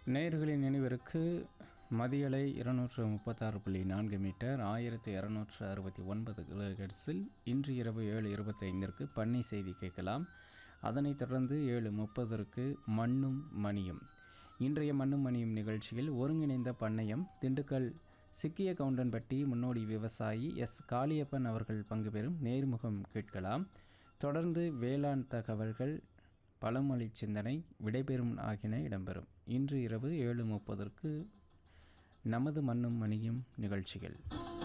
நேயர்களின் நினைவிற்கு மதியலை இருநூற்று முப்பத்தாறு புள்ளி நான்கு மீட்டர் ஆயிரத்தி இரநூற்று அறுபத்தி ஒன்பது கிலோஹெர்ட்ஸில் இன்று இரவு ஏழு இருபத்தைந்திற்கு பண்ணை செய்தி கேட்கலாம் அதனைத் தொடர்ந்து ஏழு முப்பதற்கு மண்ணும் மணியும் இன்றைய மண்ணும் மணியும் நிகழ்ச்சியில் ஒருங்கிணைந்த பண்ணையம் திண்டுக்கல் சிக்கிய கவுண்டன்பட்டி முன்னோடி விவசாயி எஸ் காளியப்பன் அவர்கள் பங்கு பெறும் நேர்முகம் கேட்கலாம் தொடர்ந்து வேளாண் தகவல்கள் பழமொழி சிந்தனை விடைபெறும் ஆகியன இடம்பெறும் இன்று இரவு ஏழு முப்பதற்கு நமது மண்ணும் மணியும் நிகழ்ச்சிகள்